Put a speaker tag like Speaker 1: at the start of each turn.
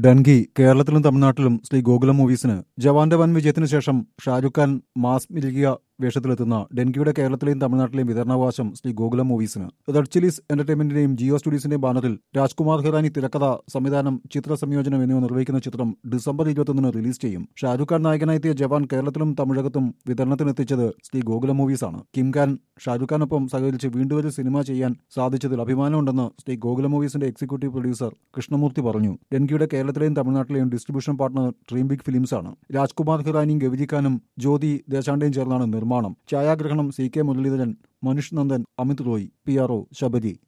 Speaker 1: ഡൻഗി കേരളത്തിലും തമിഴ്നാട്ടിലും ശ്രീ ഗോകുലം മൂവീസിന് ജവാന്റെ വൻ വിജയത്തിന് ശേഷം ഷാരൂഖ് ഖാൻ മാസ് മിൽകിയ വേഷത്തിലെത്തുന്ന ഡെൻകിയുടെ കേരളത്തിലെയും തമിഴ്നാട്ടിലെയും വിതരണാവകാശം ശ്രീ ഗോകുലം മൂവീസിന് റെഡ് ചില്ലീസ് എന്റർടൈൻമെന്റിന്റെയും ജിയോ സ്റ്റുഡിയോസിന്റെയും ബാനറിൽ രാജ്കുമാർ ഹിറാനി തിരക്കഥ സംവിധാനം ചിത്ര സംയോജനം എന്നിവ നിർവഹിക്കുന്ന ചിത്രം ഡിസംബർ ഇരുപത്തൊന്നിന് റിലീസ് ചെയ്യും ഷാരൂഖ് ഖാൻ നായകനായെത്തിയ ജവാൻ കേരളത്തിലും തമിഴകത്തും വിതരണത്തിനെത്തിച്ചത് ശ്രീ ഗോകുലം മൂവീസാണ് കിം ഖാൻ ഷാരൂഖ് ഖാനൊപ്പം സഹകരിച്ച് വീണ്ടും ഒരു സിനിമ ചെയ്യാൻ സാധിച്ചതിൽ അഭിമാനമുണ്ടെന്ന് ശ്രീ ഗോകുലം മൂവീസിന്റെ എക്സിക്യൂട്ടീവ് പ്രൊഡ്യൂസർ കൃഷ്ണമൂർത്തി പറഞ്ഞു ഡെൻകിയുടെ കേരളത്തിലെയും തമിഴ്നാട്ടിലെയും distribution partner dream big films ആണ് രാജ്കുമാർ ഹിറാനിയും ഗവിജി ഖാനും ജ്യോതി ദേശാണ്ടയും ചേർന്നാണ് നിർമ്മാണം ഛായാഗ്രഹണം C K Muraleedharan Manush Nandan Amit Roy P R O Sabari